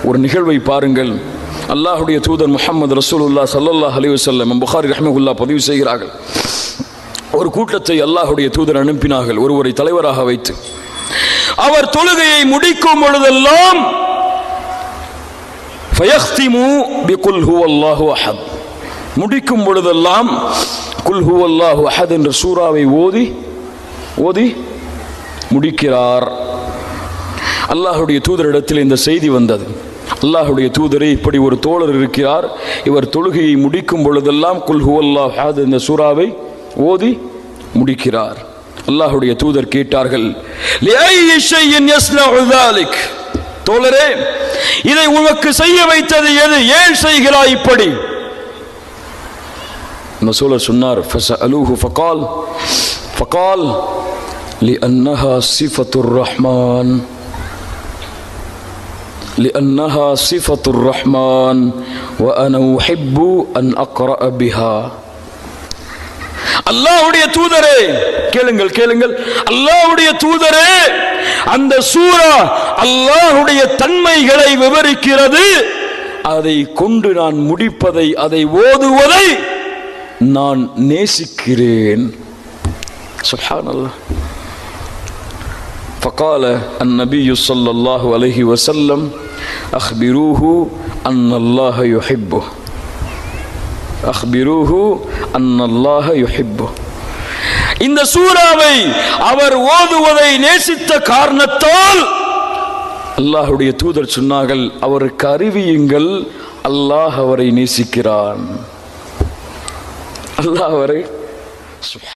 ஒரு நிகழ்வை பாருங்கள் அல்லாஹுடைய தூதர் முஹம்மது ரசூலுல்லா ஸல்லல்லாஹு அலைஹி வஸல்லம் புகாரி ரஹ்மஹுல்லா பதிவு செய்கிறார்கள் ஒரு கூட்டத்தை அல்லாஹுடைய தூதர் அனுப்பினார்கள் ஒருவரை தலைவராக வைத்து அவர் தொழுகையை முடிக்கும் பொழுதெல்லாம் ஃபயஹ்திமு பிகுல் ஹுவல்லாஹு அஹத் முடிக்கும் பொழுதெல்லாம் குல் ஹுவல்லாஹு அஹத் என்ற சூறாவை ஓதி ஓதி முடிக்கிறார் அல்லாஹுடைய தூதரிடத்தில் இந்த செய்தி வந்தது அல்லாஹுடைய தூதரே இப்படி ஒரு தோழர் இருக்கிறார் இவர் தொழுகையை முடிக்கும் பொழுதெல்லாம் குல் ஹுவல்லாஹ் அஹத் என்ற சூறாவை ஓதி முடிக்கிறார் அல்லாஹுடைய தூதர் கேட்டார்கள் "லிஐயி ஷைஇன் யஸ்னஉ ذلك?" தோழரே இதை உனக்கு செய்ய வைத்தது எது ஏன் செய்கிறாய் இப்படி ரசூலர் சொன்னார் فسألوه فقال فقال لأنها صفة الرحمن لأنها صفة الرحمن وأنا أحب أن أقرأ بها அல்லாஹ்வுடைய தூதரே கேளுங்கள் கேளுங்கள் அல்லாஹ்வுடைய தூதரே அந்த சூரா அல்லாஹ்வுடைய தன்மைகளை விவரிக்கிறது அதை கொண்டு நான் முடிப்பதை அதை ஓதுவதை நான் நேசிக்கிறேன் சுப்ஹானல்லாஹ் فقال النبي صلى الله عليه وسلم أخبروه أن الله يحبه அஹ்பிருஹு அன்னல்லாஹ யுஹிப்பு இந்த சூறாவை அவர் ஓதுவதை நேசித்த காரணத்தால் அல்லாஹுடைய தூதர் சொன்னார்கள் அவருக்கு அறிவியுங்கள் அல்லாஹ் அவரை நேசிக்கிறான் அல்லாஹ் அவரை சுப்ஹான்